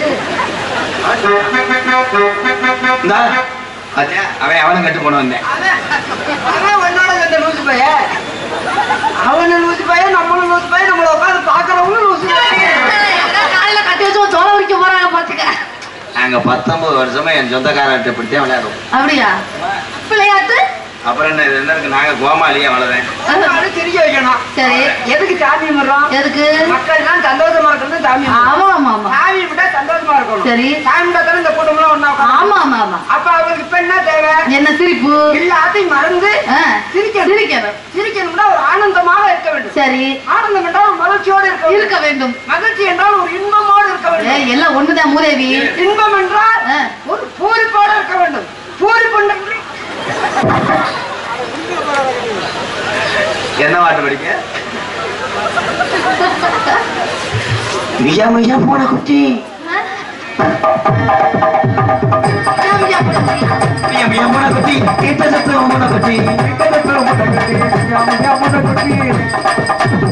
இந்தா, பாத்தியா? அவன் அவனும் கட்டு கொண்டு வந்தேன் அவன் அவன் உன்னோட இந்த லூசு பைய அவனு லூசு பைய நம்மளும் லூசு பைய நம்மள உட்காந்து பாக்குறவங்களும் லூசு பைய காலையில கட்டி வச்சு சோள உரிக்க போறாங்க பாத்துக்க நாங்க பத்தொன்பது வருஷமா என் சொந்தக்காரர்கிட்ட இப்படித்தான் விளையாடுவோம் அப்படியா விளையாட்டு அப்புறம் என்ன இது என்ன இருக்கு நாங்க கோமாளியே வளரேன் அது தெரிய வைக்கணும் சரி எதுக்கு சாமி வர்றோம் எதுக்கு மக்கள் எல்லாம் சந்தோஷமா இருக்கிறது சாமி ஆமா ஆமா ஆமா சாமி விட்டா சந்தோஷமா இருக்கணும் சரி. சாமி விட்டா இந்த கூட்டம் எல்லாம் ஒண்ணா உட்காந்து ஆமா ஆமா ஆமா அப்ப அவங்களுக்கு இப்ப என்ன தேவை என்ன சிரிப்பு எல்லாத்தையும் மறந்து ஆ, சிரிக்கணும் சிரிக்கணும் சிரிக்கணும்னா ஒரு ஆனந்தமாக இருக்க வேண்டும் சரி ஆனந்தம் என்றால் ஒரு மகிழ்ச்சியோடு இருக்க வேண்டும் இருக்க வேண்டும் மகிழ்ச்சி என்றால் ஒரு இன்பமோடு இருக்க வேண்டும் ஏய், எல்லாம் ஒண்ணுதான் மூதேவி இன்பம் என்றால் ஆ. ஒரு பூரிப்போடு இருக்க வேண்டும் பூரிப்பு என்றால் என்ன பாட்டு படிக்க மியா மியா போன குட்டி சாமியா போடுங்க. மியா மியா போன குட்டி கிட்ட சத்துவம் போன குட்டி கிட்ட சத்துவம் போன குட்டி மியா மியா போன குட்டி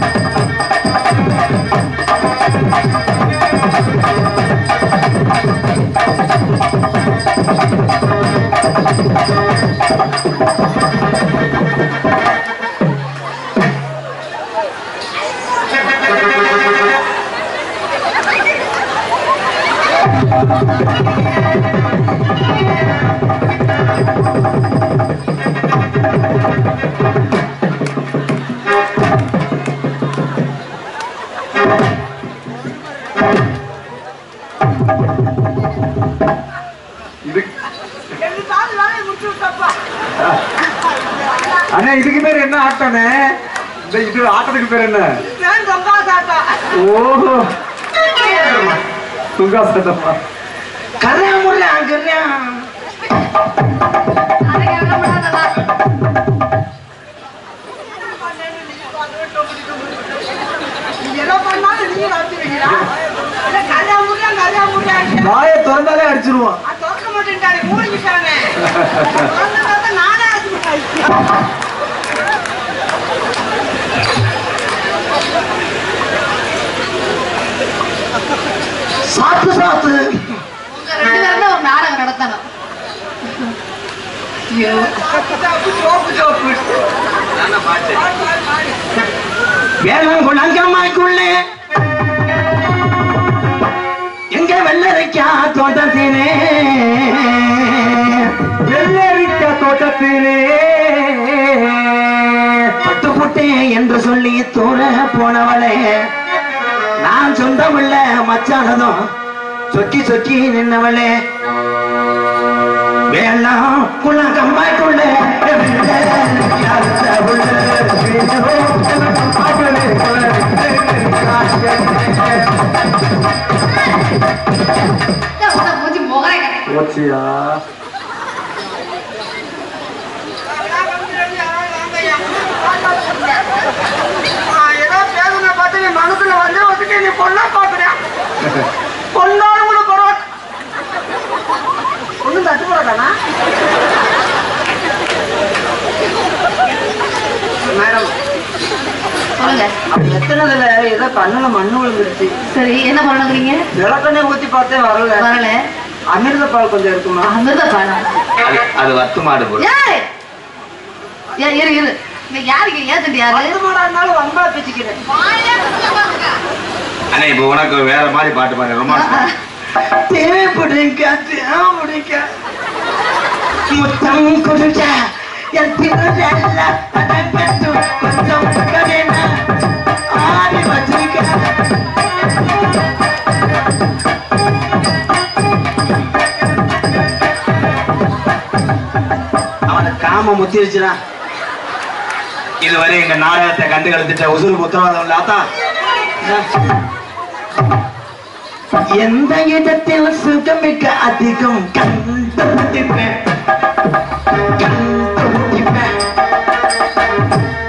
ரெண்டு சாதி வேலையை முடிச்சு விட்டப்பா அண்ணா இதுக்கு பேர் என்ன ஆட்டம்ண்ணே இந்த இது ஆட்டத்துக்கு பேர் என்ன நான் தொங்கா சாட்டா ஓஹோ துங்கா சட்டமா கர்ரா முர்ரா கர்ரா அதை கேட்க முடியாததா? நீ எதை பண்ணாலும் நீங்க நடத்துவீங்களா இல்ல கரையா முடியா கரையா முடியா வாயை திறந்தாலே அடிச்சிருவான் திறக்க மாட்டேன்டாரு மூழ்கிட்டானே திறந்ததாத்த நானே அடிச்சுட்டேன் சாத்து சாத்து உங்க ரெண்டு பேரும் தான் ஒரு நாடகம் நடத்தணும் ஐயோ சோப்பு சோப்பு சோப்பு நானா பாட்டு வேளாங்குளங்கம்மாய்க்குள்ளே எங்க வெள்ளரிக்கா தோட்டத்திலே வெள்ளரிக்கா தோட்டத்திலே பட்டு புட்டே என்று சொல்லி தூர போனவளே நான் சொந்தமுள்ள மச்சானதும் சொக்கி சொக்கி நின்னவளே வேளாம் குளங்கம்மாய்க்குள்ளே வெள்ளரிக்கா உன்னை மூஞ்சி முகரை கிடையாது போச்சியா ஏதோ பேசுன பார்த்து நீ மனசுல வந்து வந்துட்டு நீ பொண்ணா பாக்குறேன் பொண்ணாலும் கூட பரவாயில்ல ஒண்ணும் தட்டு போடாதானா மேடம் சொல்லுங்க அப்படி எத்தனதுல ஏதோ கண்ணுல மண்ணு விழுந்துருச்சு சரி என்ன பண்ணணுங்கிறீங்க விளக்கண்ணே ஊத்தி பார்த்தேன் வரல வரல அமிர்த பால் கொஞ்சம் இருக்குமா அமிர்த பானம் அது அது வத்து மாடு போடும் ஏய் ஏய், இரு இரு இங்க யாருக்கு ஏத்துட்டு யாரு பத்து மாடா இருந்தாலும் வம்பா பேசிக்கிறேன் அண்ணா இப்போ உனக்கு வேற மாதிரி பாட்டு பாரு ரொம்ப தேவை பிடிக்க தேவை பிடிக்க முத்தம் குடிச்ச என் திருநெல்ல பட்டு கொஞ்சம் பக்கவேனா ஆடி வச்சிருக்க அவனுக்கு காம முத்திருச்சுனா இதுவரை எங்க நாடகத்தை கண்டு கலந்துட்ட உசுறு உத்தரவாதம் இல்லாத்தா எந்த இடத்தில் சுகமிக்க அதிகம் கண்டுபிடிப்பேன் கண்டுபிடிப்பேன்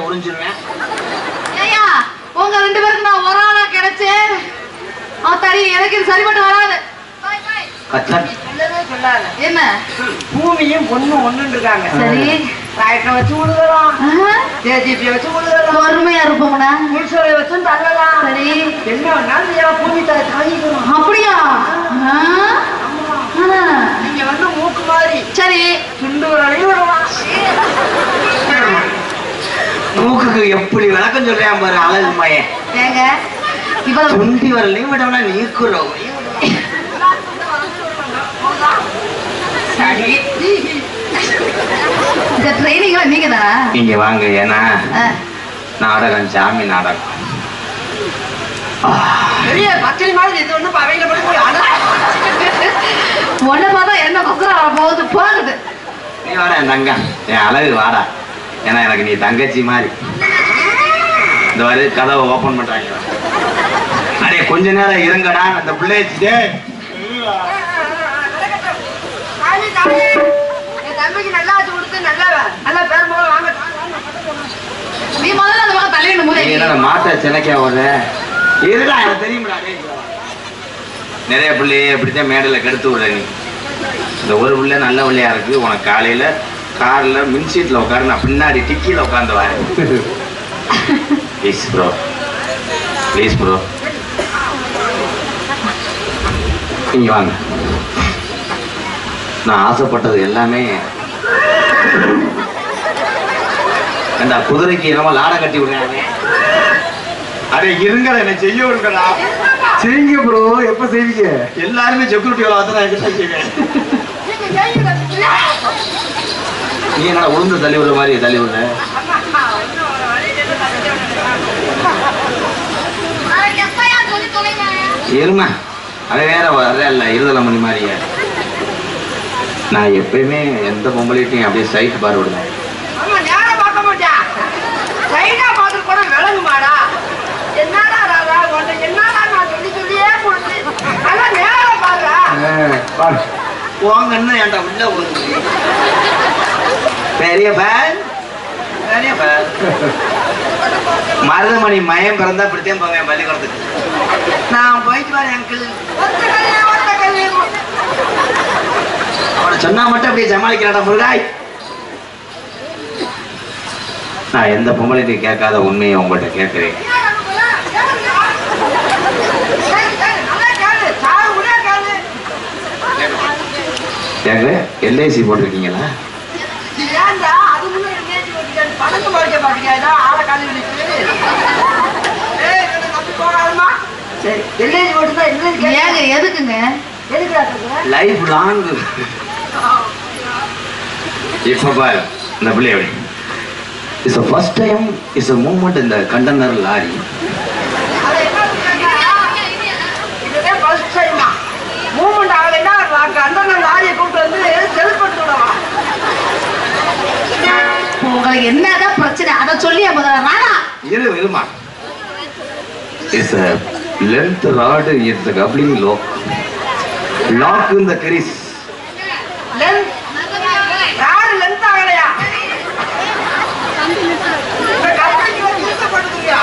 உறிஞ்சிருவேன் ஏய்யா உங்க ரெண்டு பேருக்கு நான் ஒரு ஆளா கிடைச்சேன் ஆத்தாடி எனக்கு இது சரிப்பட்டு வராது கச்சன் இல்லவே சொல்லாத என்ன பூமியும் பொண்ணும் ஒண்ணுன்னு இருக்காங்க சரி டிராக்டர் வச்சு விழுதலாம் ஆஹா, ஜேஜிபி வச்சு விழுதலாம் பொறுமையா இருப்போம்னா புல்சோரை வச்சும் தள்ளலாம் சரி என்ன வேணாலும் செய்யலாம் பூமி தாய் தாங்கிக்கிறோம் அப்படியா ஆ? ஆ. நீங்க வந்து மூக்கு மாதிரி சரி துண்டு வரலையும் விடலாம் மூக்குக்கு எப்படி விளக்கம் சொல்றேன் பாரு அழகு மயன் ஏங்க இவ்வளவு துண்டி வரலையும் விடவனா நீக்குறோம் சரி இந்த ட்ரைனிங் நீங்க தானா நீங்க வாங்க ஏன்னா நாடகம் சாமி நாடகம் பெரிய பச்சளி மாதிரி இது ஒண்ணு அவையில மட்டும் போய் அட உன்னை பார்த்தா என்ன பக்கம் வர போகுது போகுது நீ வாடா என் தங்கம் என் அழகு வாடா ஏன்னா எனக்கு நீ தங்கச்சி மாதிரி இந்த மாதிரி கதவை ஓபன் பண்றாங்க அடே கொஞ்ச நேரம் இருங்கடா அந்த பிள்ளைய தாலி, தாலி. என் தம்பிக்கு நல்லா ஆச்சு கொடுத்து நல்லா நல்லா பேர் போல வாங்க நீ முதல்ல அந்த பக்கம் தள்ளிடணும் மூலை நீ என்னடா மாட்டை சினைக்கா வர்ற இருடா எனக்கு தெரியும்டா டேய். நிறைய பிள்ளைய இப்படித்தான் மேடையில கெடுத்து விடுற நீ இந்த ஒரு பிள்ளை நல்ல பிள்ளையா இருக்கு உனக்கு காலையில கார்ல மின் சீட்ல உட்காரு நான் பின்னாடி டிக்கில உட்காந்து வரேன் ப்ளீஸ் ப்ரோ ப்ளீஸ் ப்ரோ நீங்க வாங்க நான் ஆசைப்பட்டது எல்லாமே ஏண்டா குதிரைக்கு என்னமோ லாடம் கட்டி விடுறாங்க அடே இருங்கடா என்ன செய்ய விடுங்கடா செய்யுங்க ப்ரோ எப்ப செய்வீங்க எல்லாருமே செக்யூரிட்டி வேலை வந்து நான் எங்கிட்ட செய்வேன் நீ என்னடா உளுந்து தள்ளி விடுற மாதிரி தள்ளி விடுற எருமை அது வேற வர இல்ல இருதலை மணி மாதிரியே நான் எப்பயுமே எந்த பொம்பளைட்டையும் அப்படியே சைட் பார் விடுவேன் ஆமா நேரம் பார்க்க மாட்டியா சைடா பார்த்து கூட விளங்குமாடா என்னடா ராதா உன்ட்ட என்னடா நான் சொல்லி சொல்லியே கொடுத்து அதான் நேரம் பாருடா பாரு போங்கன்னு ஏன்டா உள்ள ஒரு பெரிய பேன் பெரிய பேன் மருதமணி மயம் பிறந்தா இப்படித்தான் போவேன் பள்ளிக்கூடத்துக்கு நான் போயிட்டு வரேன் அங்கிள் ஒத்த கல்லு ஒத்த கல்லு அவனை சொன்னா மட்டும் அப்படியே சமாளிக்கிறாடா முருகாய் நான் எந்த பொம்பளைக்கு கேட்காத உண்மையை உங்கள்கிட்ட கேட்கிறேன் கேட்க எல்ஐசி போட்டிருக்கீங்களா ஏங்க எதுக்குங்க லைஃப் லாங் இப்ப பாரு இந்த பிள்ளைய it's first time it's a moment இந்த கண்டனர் லாரி மூமெண்ட் ஆகலைன்னா அந்த லாரியை கூப்பிட்டு வந்து செல்பட்டு விடலாம் உங்களுக்கு என்னதான் பிரச்சனை அதை சொல்லி முதல்ல ராணா இரு இருமா it's a length rod it's coupling lock lock in the grease length யாரு லென்த் ஆகலையா இந்த கம்பெனி வந்து இழுக்கப்படுதுங்கயா.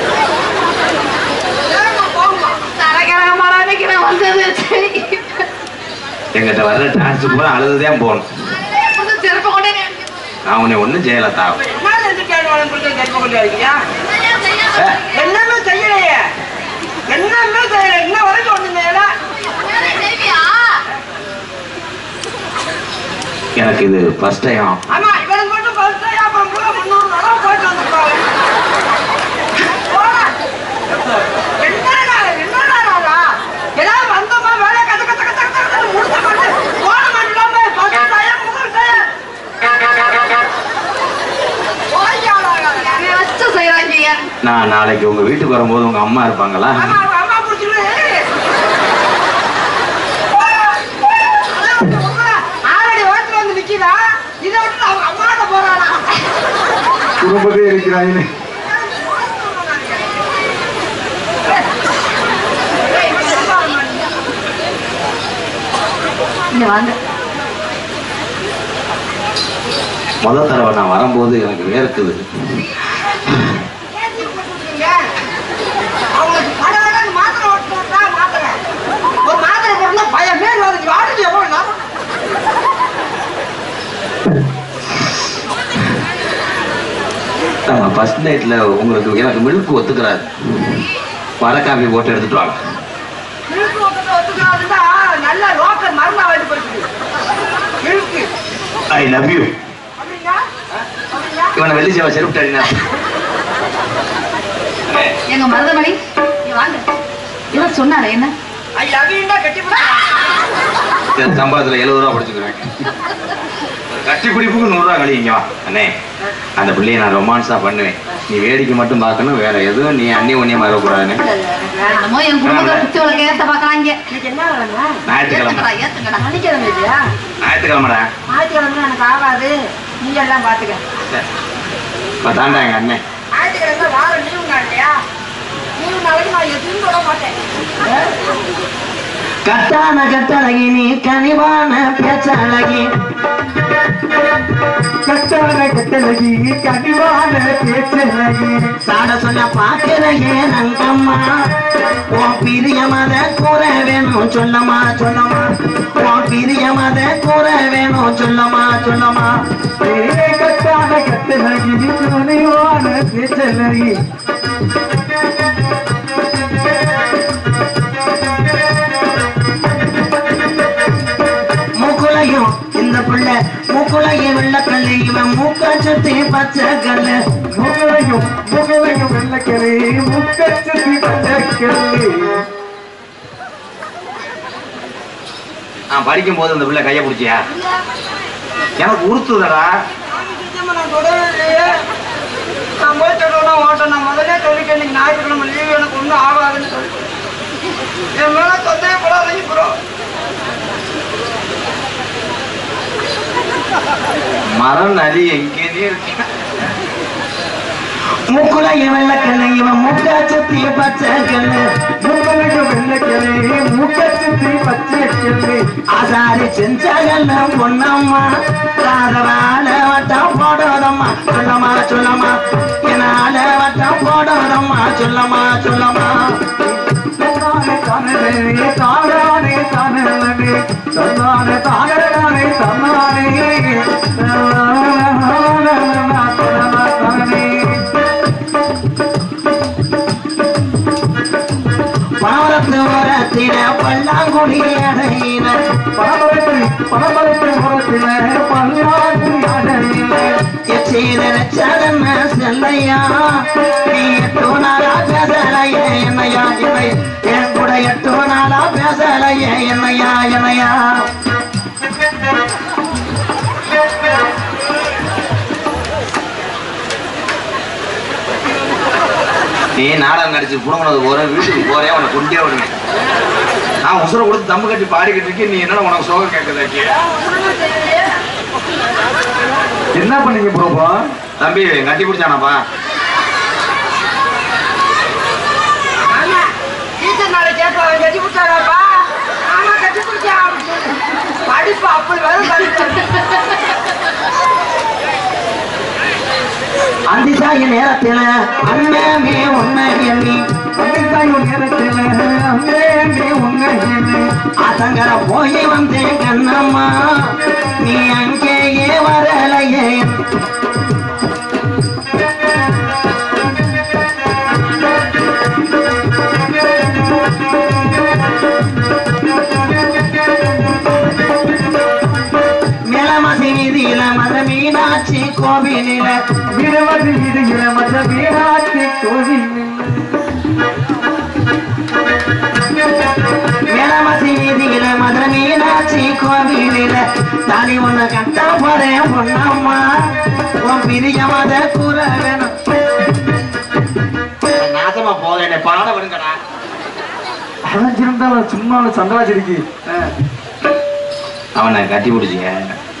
ஏம்மா போம்மா. தரகரமான அன்னைக்கு நான் வந்தது சரி எங்கிட்ட வர்ற டான்ஸ் பூரா அழுதுதான் போகணும் புது செருப்பு கொண்டே நீ நான் உன்னை ஒன்றும் செய்யல தாவ என்ன லென்த் கேட்டு கொடுத்து கேட்க கொண்டு இருக்கியா என்னமே செய்யலையே என்னமே செய்யல இன்ன வரைக்கும் ஒண்ணு செய்யல எனக்கு இது ஃபர்ஸ்ட் டைம் ஆமா இவனுக்கு மட்டும் ஃபர்ஸ்ட் டைம் அப்புறம் கூட முன்னூறு தடவை போயிட்டு வந்துருப்பாங்க போடா. என்னடா என்னடா ராதா? ஏதாவது வந்தோமா வேலை கத்த கத்த கத்த கத்த கத்தன்னு முடிச்சு கொண்டு போட மாட்டோமே ஃபர்ஸ்ட் டைம் முதல் டைம் ஓய்யாடா ராதா. வச்சு செய்யறாங்க நான் நாளைக்கு உங்க வீட்டுக்கு வரும்போது உங்க அம்மா இருப்பாங்களா ஆமா அவங்க அம்மா புடிச்சுக்கிட்டு ஆறடி ஓரத்துல வந்து நிக்கிறா இதை விட்டு அவங்க அம்மாட்ட போறானா குடும்பத்தே இருக்கிறாங்க இங்க வாங்க முத தடவை நான் வரும்போது எனக்கு வேர்க்குது ஃபர்ஸ்ட் நைட்ல உங்களுக்கு எனக்கு மில்க் ஒத்துக்கிறாரு வர காபி போட்டு எடுத்துட்டு வாங்க இழுக்கு ஒத்துக்க ஒத்துக்காதுன்னா நல்ல ரோக்கர் மருந்து வாங்கிட்டு போயிருக்கு இழுக்கு ஐ லவ் யூ அப்படிங்க அப்படிங்க இவனை வெள்ளி சேவை செருப்பு அடினா எங்க மருதமணி நீ வாங்க இவர் சொன்னாரு என்ன ஐ லவ் கட்டி போட்டு சம்பளத்துல எழுபது ரூபா படிச்சுக்கிறேன் கட்டி பிடிப்புக்கு நூறு ரூபா கழிங்க வா அண்ணே அந்த பிள்ளைய நான் ரொமான்ஸா பண்ணுவேன் நீ வேடிக்கை மட்டும் பார்க்கணும் வேற எதுவும் நீ அண்ணி ஒன்னியமா இருக்கக்கூடாதுன்னு என்னமோ என் குடும்பத்தை குத்தி உலக ஏத்த பாக்குறாங்க இன்னைக்கு என்ன கிழமை ஞாயிற்றுக்கிழமை ஏத்துங்கடா ஏத்துங்கடா சனிக்கிழமை இல்லையா ஞாயிற்றுக்கிழமைடா ஞாயிற்றுக்கிழமை எனக்கு ஆகாது நீங்க எல்லாம் பாத்துக்க சரி. இப்ப தாண்டா எங்க அண்ணன் ஞாயிற்றுக்கிழமை வாரம் லீவு நாள் இல்லையா லீவு நாளைக்கு நான் எதுவும் தொட மாட்டேன் கட்டான கட்டழகி நீ கனிவான பேச்சழகி கட்டான கட்டழகி கனிவான பேச்சழகி சாட சொல்ல பாக்குறையே நங்கம்மா உன் பிரியமத கூற வேணும் சொல்லமா சொல்லமா உன் பிரியமத கூற வேணும் சொல்லமா சொல்லமா ஏ கட்டான கட்டழகி கனிவான பேச்சழகி மூக்குலையும் இந்த பிள்ளை மூக்குலையும் வெள்ளக்கல்லு இவன் மூக்க சுத்தி பச்சை கல்லு முகலையும் முகலையும் வெள்ளக்கிளி முக்கச்சதி வெள்ளக்கிளி நான் படிக்கும் போது அந்த பிள்ளை கையை பிடிச்சியா எனக்கு உறுத்துதடா நிச்சயமா நான் தொடவே இல்லையே நான் போய் தொடணும் ஓட்டம் நான் முதல்ல சொல்லிட்டேன் இன்னைக்கு ஞாயிற்றுக்கிழமை லீவு எனக்கு ஒன்றும் ஆகாதுன்னு சொல்லிட்டேன் என் மேல சந்தேகப்படாதீங்க ப்ரோ மரம் நதி எங்கேயே இருக்கு மூக்குலையும் வெள்ளக்கல்லு இவன் மூக்க சுத்தி பச்சை கல்லு முகலையும் வெள்ளக்கிளி முக்கச்சதி பச்சைக்கிளி ஆசாரி செஞ்சகல்ல பொன்னம்மா ராதவால வட்டம் போடுறதம்மா சொல்லமா சொல்லமா என்னால வட்டம் போடுறதம்மா சொல்லமா சொல்லமா தன்னானே தானே தானானே தானே தன்னானே தானே தன்னானே தானே பாரத்து ஓரத்தின பல்லாங்குடி அடையின பணபலத்தை பணபலத்தை முகத்தில பல்லாண்டு அடையில எச்சீதன செல்லையா நீ எட்டு நாளா பேசலையே என்னையா என்னை என் கூட எட்டு நாளா பேசலையே என்னையா என்னையா நீ நாடகம் நடிச்சு புடுங்கினது போற வீட்டுக்கு போறே உனக்கு கொண்டே விடுவேன் நான் உசுர கொடுத்து தம்பு கட்டி பாடிக்கிட்டு இருக்கேன் நீ என்ன உனக்கு சோகம் கேட்குதாக்கி என்ன பண்ணீங்க ப்ரோபா தம்பி கட்டி பிடிச்சானாப்பா ஆமா டீச்சர் நாளை கேட்பா அவன் கட்டி பிடிச்சாடாப்பா ஆமா கட்டி பிடிச்சா படிப்பு அப்படி வரும் படிப்பு அந்திசாய நேரத்தில அண்ணமே உன்னை எண்ணி அன்னைக்காயும் நேரத்தில் அங்கே உன்னை எண்ணி ஆத்தங்கர போய் வந்தேன் கண்ணம்மா நீ அங்கேயே வரலையே மேலமசி வீதியில மத மீனாட்சி கோவிலில வீரவதி வீடுகிற மற்ற வீராட்சி கோவில் மேலமசி வீதியில மத மீனாட்சி கோவிலில தாலி ஒண்ணு கட்ட போறேன் பொண்ணம்மா உன் பிரிய மத கூற வேணும் நாசமா போக என்னை பாட விடுங்கடா அலைஞ்சிருந்தாலும் சும்மா சந்தராச்சிருக்கு அவனை கட்டி பிடிச்சிங்க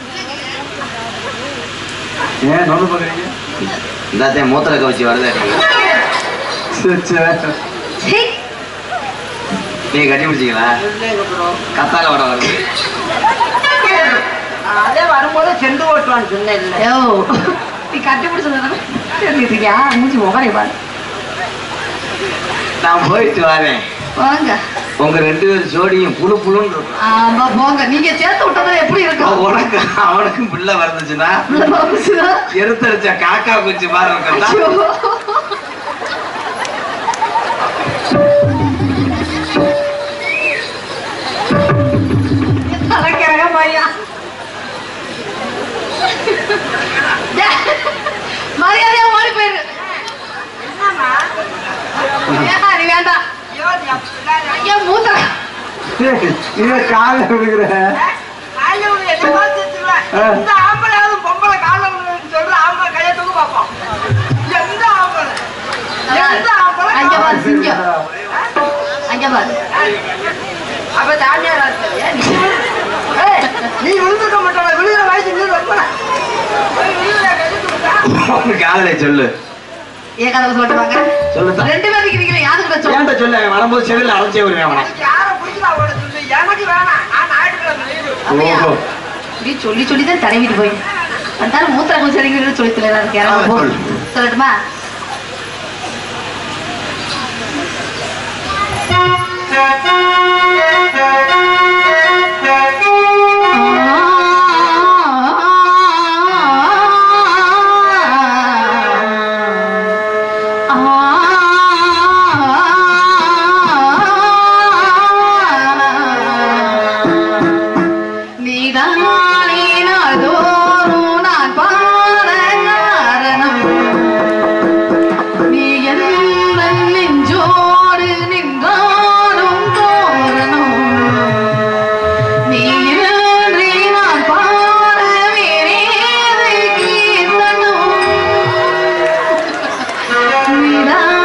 ஏன் நோந்து பாக்குறீங்க இந்தாத்தையும் மூத்திர கவச்சி வருதே சரி சரி சீ, நீ கட்டி பிடிச்சிங்களா இல்லைங்க ப்ரோ கத்தால வர வருது அதே வரும்போது செண்டு ஓட்டுவான்னு சொன்னேன் இல்லை யோ நீ கட்டி பிடிச்சது தெரிஞ்சுக்கிட்டியா மூஞ்சி முகரை பாரு நான் போயிட்டு வரேன் வாங்க உங்க ரெண்டு பேரும் ஜோடியும் புழு புழுன்னு இருக்கும் ஆமா போங்க நீங்க சேர்த்து விட்டதுல எப்படி இருக்கும் உனக்கு அவனுக்கும் பிள்ளை வந்துச்சுன்னா உள்ள பாபுசுதா. எருத்தடிச்ச காக்கா குச்சி மாதிரி இருக்கா ஐயோ. தலைக்கிறக பையா மரியாதையா ஓடி போயிரு ஏன் நீ வேண்டாம் ஐயோ, நீ அப்படிலாம் இல்லை. ஐயா மூத்த இவன் கால விழுகிற காலைல உன்னை என்ன பார்த்து வச்சிருவேன். ஆ. எந்த ஆம்பளையாவது பொம்பளை காலைல விழுகுதுன்னு சொல்ற ஆம்பளை கையை தூக்க பார்ப்போம். எந்த ஆம்பளை? எந்த ஆம்பளை அங்க காலைல பாரு சிங்கம் அங்க பாரு அப்ப தானியாரா இருக்க. ஏன் நீ விழு- ஏய், நீ விழுந்துக்க மாட்டாளா? விழுகிற வயசு நீ ரொம்ப போய் விழுகிற கையை தூக்குடா. அவனுக்கு காதலை சொல்லு ஏன் கதவை சொல்லிட்டு வாங்க சொல்லுதான் ரெண்டு பேரும் இருக்கிறீங்களே யாருக்கிட்ட சொல்ல ஏன்ட்ட சொல்லு அவன் வரும்போது செவில அரைச்சே வருவேன் அவனை அதுக்கு யாரை பிடிக்குதோ அவளை சொல்லு. எனக்கு வேணாம் நான் ஞாயிற்றுக்கிழமை leave. அப்படியா? ஓஹோ. இப்படி சொல்லி சொல்லி தான் தடவிட்டு போய் வந்தாலும் மூத்திரம் சரிங்கிறது சொல்லி தெரியல இருக்கு ஆ, யாராவது போ. சொல்லு. சொல்லட்டுமா நீதானினாதோறும் நான் பாட காரணம் நீ எந்த நெஞ்சோடு நின்றாலும் தோரணம் நீ இன்றி நான் பாட வேறேது கீர்த்தனம் நீதான்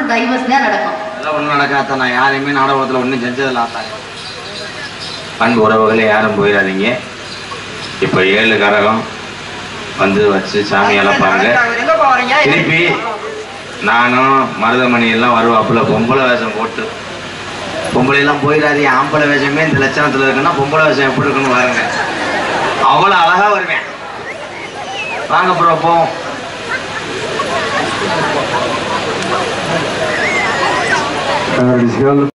டைவர்ஸ் தான் நடக்கும் அதெல்லாம் ஒண்ணும் நடக்காத நான் யாரையுமே நாடகத்துல ஒண்ணும் செஞ்சதில்ல ஆத்தாங்க அன்பு உறவுகளை யாரும் போயிடாதீங்க இப்ப ஏழு கரகம் வந்து வச்சு சாமி இழப்பாங்க எங்க போறீங்க திருப்பி நானும் மருதமணி எல்லாம் வருவாப்புல பொம்பளை வேஷம் போட்டு பொம்பளை எல்லாம் போயிடாதீங்க ஆம்பளை வேஷமே இந்த லட்சணத்துல இருக்குன்னா பொம்பளை வேஷம் எப்படி இருக்குன்னு பாருங்க அவ்வளவு அழகா வருவேன் வாங்க ப்ரோ போவோம் சிவன்